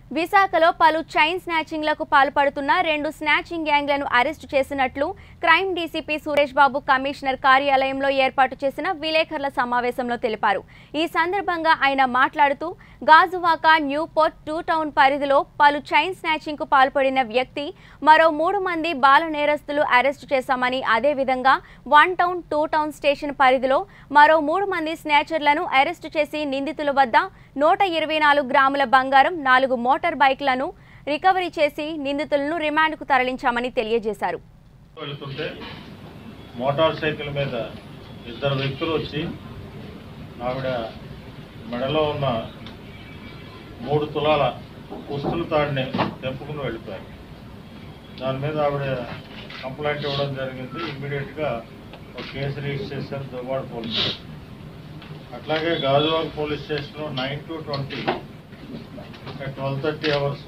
విశాఖలో పలు చైన్ స్నాచింగ్లకు పాల్పడుతున్న రెండు స్నాచింగ్ గ్యాంగ్లను అరెస్టు చేసినట్లు crime DCP Suresh Babu commissioner కార్యాలయంలో ఏర్పాటు చేసిన విలేకరుల సమావేశంలో తెలిపారు ఈ సందర్భంగా ఆయన మాట్లాడుతూ Gajuwaka new port two town పరిధిలో పలు చైన్ స్నాచింగ్కు పాల్పడిన వ్యక్తి మరో మూడు మంది బాల నేరస్తులు అరెస్టు చేశామని అదేవిధంగా one town two town station పరిధిలో మరో మూడు మంది స్నాచర్లను అరెస్టు చేసి నిందితుల వద్ద నూట ఇరవై నాలుగు గ్రాముల బంగారం నాలుగు మోటార్ బైక్లను రికవరీ చేసి నిందితులను రిమాండ్కు తరలించామని తెలియజేశారు వెళ్తుంటే మోటార్ సైకిల్ మీద ఇద్దరు వ్యక్తులు వచ్చి ఆవిడ మెడలో ఉన్న మూడు తులాల పుస్తుల తాడిని తెంపుకుని వెళ్ళిపోయారు దాని మీద ఆవిడ కంప్లైంట్ ఇవ్వడం జరిగింది ఇమ్మీడియట్గా ఒక కేసు రిజిస్టర్ చేశారు దువ్వాడ పోలీస్ అట్లాగే గాజువాక పోలీస్ స్టేషన్లో nine to twenty twelve thirty hours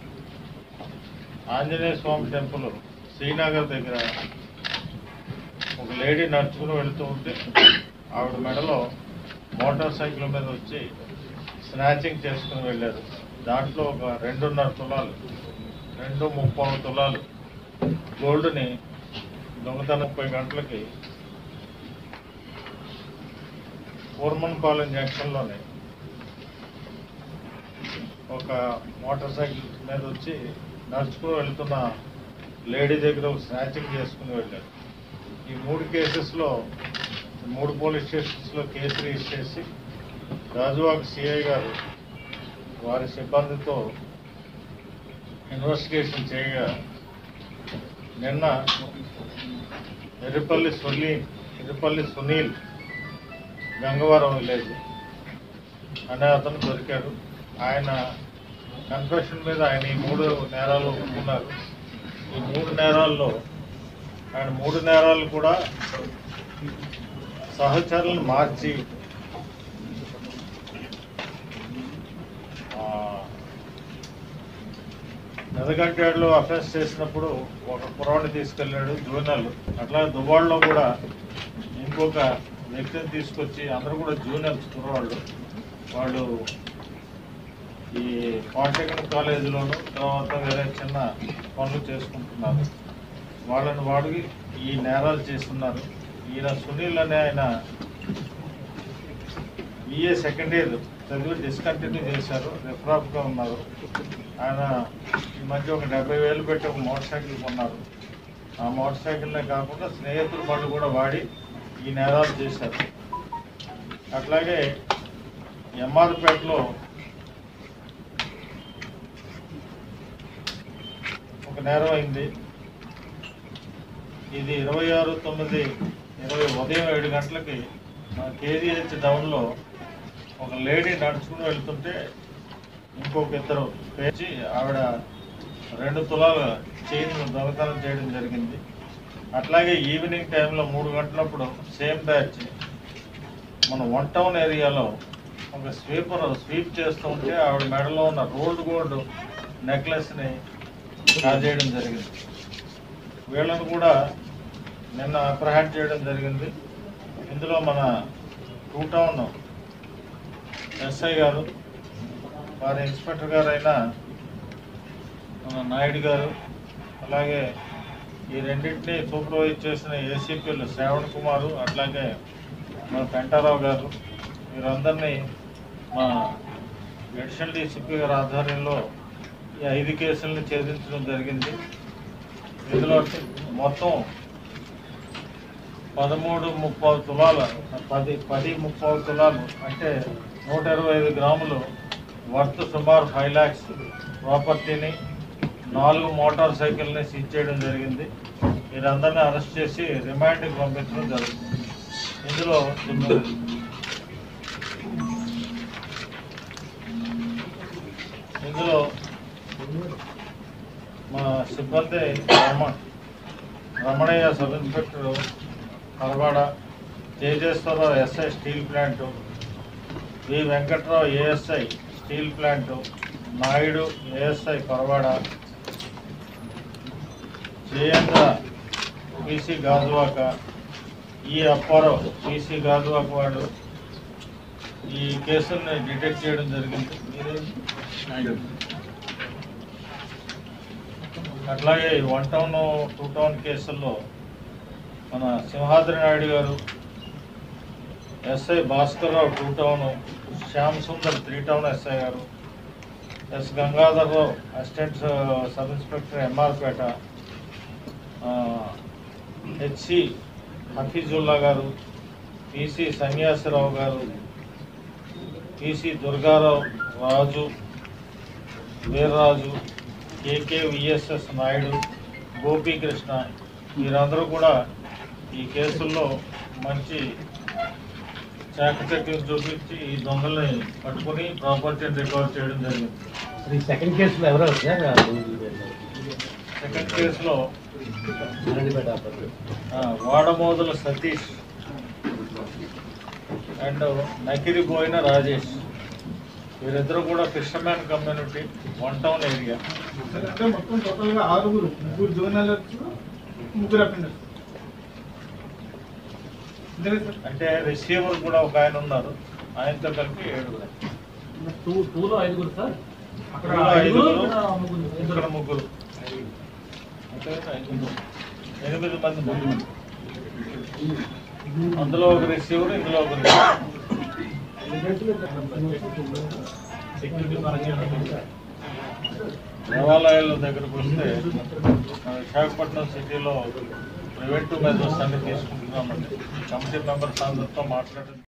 Anjaneya Swami temple Srinagar దగ్గర ఒక లేడీ నడుచుకుని వెళ్తూ ఉంటే ఆవిడ మెడలో మోటార్ సైకిల్ మీద వచ్చి స్నాచింగ్ చేసుకుని వెళ్ళారు దాంట్లో ఒక రెండున్నర తులాలు రెండు ముప్పై తులాలు గోల్డ్ని దొంగతనం ముప్పై గంటలకి కూర్మన్పాలెం జంక్షన్లోనే ఒక మోటార్ సైకిల్ మీద వచ్చి నడుచుకుని వెళ్తున్న లేడీ దగ్గర ఒక స్నాచింగ్ చేసుకుని వెళ్ళారు ఈ మూడు కేసెస్లో మూడు పోలీస్ స్టేషన్స్లో కేసు రిజిస్టర్ చేసి రాజువాక సిఐ గారు వారి సిబ్బందితో ఇన్వెస్టిగేషన్ చేయగా నిన్న ఎర్రిపల్లి సునీల్ ఎర్రిపల్లి సునీల్ గంగవరం విలేజ్ అనే అతను దొరికాడు ఆయన కన్ఫెషన్ మీద ఆయన ఈ మూడు నేరాలు ఒప్పుకున్నారు ఈ మూడు నేరాల్లో ఆయన మూడు నేరాలు కూడా సహచరులను మార్చి ఆ, నెదగంటేడులో అఫెన్స్ చేసినప్పుడు ఒక కుర్రాడిని తీసుకెళ్ళాడు జూనియర్లు అట్లా దువ్వాడలో కూడా ఇంకొక వ్యక్తిని తీసుకొచ్చి అందరూ కూడా జూనియర్స్ కుర్రవాళ్ళు వాళ్ళు ఈ పాలిటెక్నిక్ కాలేజీలోను తర్వాత వేరే చిన్న పనులు చేసుకుంటున్నారు వాళ్ళని వాడి ఈ నేరాలు చేస్తున్నారు ఈయన సునీల్ అనే ఆయన బిఏ సెకండ్ ఇయర్ చదివి డిస్కంటిన్యూ చేశారు రిఫరాఫ్గా ఉన్నారు ఆయన ఈ మధ్య ఒక డెబ్బై వేలు పెట్టి ఒక మోటార్ సైకిల్ కొన్నారు ఆ మోటార్ సైకిల్నే కాకుండా స్నేహితుల బండ్లు కూడా వాడి ఈ నేరాలు చేశారు అట్లాగే ఎంఆర్పేటలో ఒక నేరం అయింది ఇది ఇరవై ఆరు తొమ్మిది ఇరవై ఉదయం ఏడు గంటలకి కేజీహెచ్ డౌన్లో ఒక లేడీ నడుచుకుని వెళ్తుంటే ఇంకొక ఇద్దరు పేర్చి ఆవిడ రెండు తులాల చైన్ దొంగతనం చేయడం జరిగింది అట్లాగే ఈవినింగ్ టైంలో మూడు గంటలప్పుడు సేమ్ బ్యాచ్ మన వన్ టౌన్ ఏరియాలో ఒక స్వీపర్ స్వీప్ చేస్తూ ఉంటే ఆవిడ మెడలో ఉన్న రోల్డ్ గోల్డ్ నెక్లెస్ని కాజేయడం జరిగింది వీళ్ళను కూడా నిన్న అప్రహెండ్ చేయడం జరిగింది ఇందులో మన టూ టౌన్ ఎస్ఐ గారు వారి ఇన్స్పెక్టర్ గారు అయిన మన నాయుడు గారు అలాగే ఈ రెండింటిని సూపర్వైజ్ చేసిన ఏసీపీలు శ్రావణ్ కుమారు అట్లాగే మన పెంటారావు గారు వీరందరినీ మా అడిషనల్ డీసీపీ గారి ఆధ్వర్యంలో ఈ ఐదు కేసులను ఛేదించడం జరిగింది ఇందులో మొత్తం పదమూడు ముప్పావు తులాల పది పది ముప్పావు తులాలు అంటే నూట ఇరవై ఐదు గ్రాములు వర్త్ సుమారు ఫైవ్ ల్యాక్స్ ప్రాపర్టీని నాలుగు మోటార్ సైకిల్ని సీజ్ చేయడం జరిగింది వీరందరినీ అరెస్ట్ చేసి రిమాండ్కి పంపించడం జరుగుతుంది ఇందులో ఇందులో మా సిబ్బంది Rama Ramanaiah sub inspector Paravada Tejeswararao SI steel plant V Venkatrao ASI steel plant Naidu ASI Paravada Jayendra PC Gajuwaka E Apparao PC Gajuwaka వాడు ఈ కేసుల్ని డిటెక్ట్ చేయడం జరిగింది మీరేం అట్లాగే ఈ వన్ టౌన్ టూ టౌన్ కేసుల్లో మన Simhadri Naidu garu SI Bhaskar Rao two town Shyam Sundar three town SI garu S Gangadhar Rao assistant sub inspector MRPeta HC Hafeezulla garu PC Sanyasirao garu PC Durgarao Raju Veerraju KK VSS Naidu Gopikrishna వీరందరూ కూడా ఈ కేసుల్లో మంచి చాకచక్యం చూపించి ఈ దొంగల్ని పట్టుకొని ప్రాపర్టీని రికవర్ చేయడం జరిగింది ఈ సెకండ్ కేసులో ఎవరో సార్ సెకండ్ కేసులో నారాయణపేట అప్పుడు ఆ, వాడమోదుల సతీష్ అండ్ నకిరిపోయిన రాజేష్ వీరిద్దరూ కూడా fisherman community one town area అంటే మొత్తం టోటల్ గా ఆరుగురు ముగ్గురు జోనలర్స్ ముగ్గురు అపెండర్స్ అంతేనా సార్ అంటే రిసీవర్ కూడా ఒక ఆయన ఉన్నారు ఆయనతో కలిపి ఏడుగురు టూ టూలో ఐదుగురు సార్ అక్కడ ఇందులో ఐదుగురు ఐదుగురు, ఇక్కడ ముగ్గురు ఇక్కడ ముగ్గురు అంటే ఐదుగురు. ఎనిమిది మంది ముగ్గురు అందులో ఒక రిసీవర్ ఇందులో ఒక సెక్యూరిటీ పరంగా దేవాలయాల దగ్గరకు వస్తే మన విశాఖపట్నం సిటీలో ప్రివెంటివ్ మెజర్స్ అన్ని తీసుకుంటున్నామండి కమిటీ మెంబర్స్ అందరితో మాట్లాడి